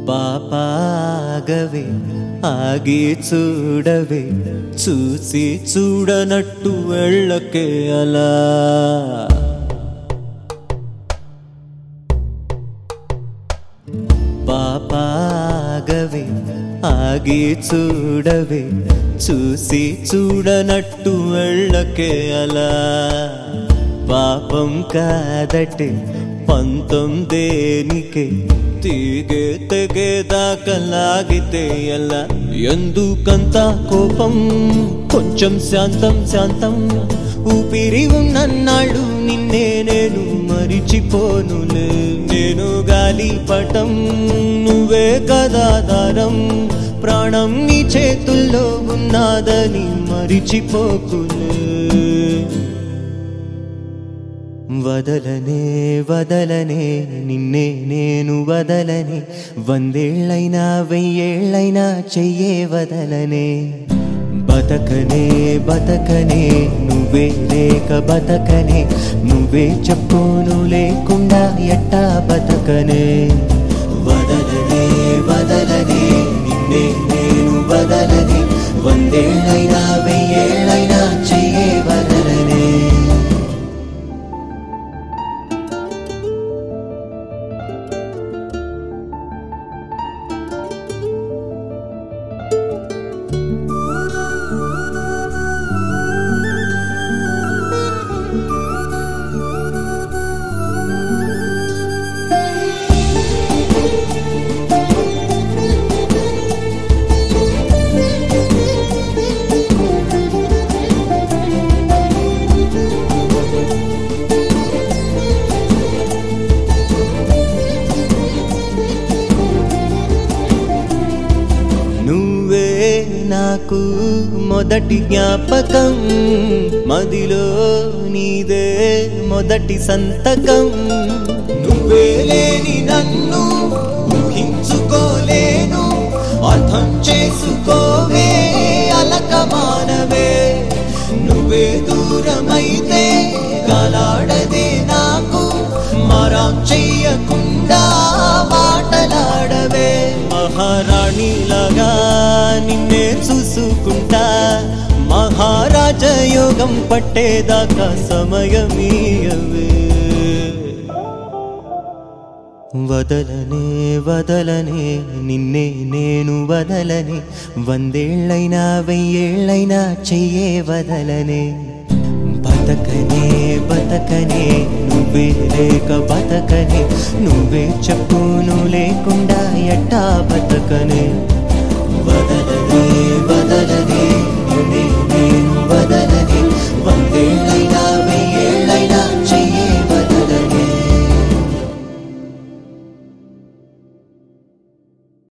పాపాగవే ఆగి చూడవే చూసి చూడనట్టు వెళ్ళకే అలా పాపాగవే ఆగి చూడవే చూసి చూడనట్టు వెళ్ళకే అలా పాపం కాదటే పంతం దేనికే తీగే తెగేదాకా లాగితే ఎలా ఎందుకంత కోపం కొంచెం శాంతం శాంతం ఊపిరి ఉన్నన్నాళ్ళు నిన్నే నేను మరిచిపోనులే నేను గాలి పటం నువ్వే కదా దారం ప్రాణం నీ చేతుల్లో ఉన్నదని మరిచిపోకులే వదలనే వదలనే నిన్నే నేను వదలనే వందేళ్ళైనా వెయ్యేళ్ళైనా చెయ్యే వదలనే బతకనే బతకనే నువ్వే లేక బతకనే నువ్వే చెప్పును లేకుండా ఎట్టా బతకనే వదలనే వదలనే నిన్నే నేను వదలనే వందేళ్ళైనా వెయ్యేళ్ళైనా చెయ్యే వదలనే నువ్వే నాకు మొదటి జ్ఞాపకం మదిలో నీదే మొదటి సంతకం నువ్వే లేని నన్ను ఊహించుకోలేను అర్థం చేసుకోవే అలక మానవే నువ్వే దూరమైతే గాలాడదే నాకు మరాం చెయ్యకుండా మాటలాడవే మహారాణిలాగా నిన్నే చూసుకుంటా మహారాజ యోగం పట్టేదాకా సమయమీయవే వదలనే వదలనే నిన్నే నేను వదలనే వందేళ్ళైనా వెయ్యేళ్ళైనా చెయ్యే వదలనే బతకనే బతకనే నువ్వే లేక బతకనే నువ్వే చెప్పును లేకుండా ఎట్టా బతకనే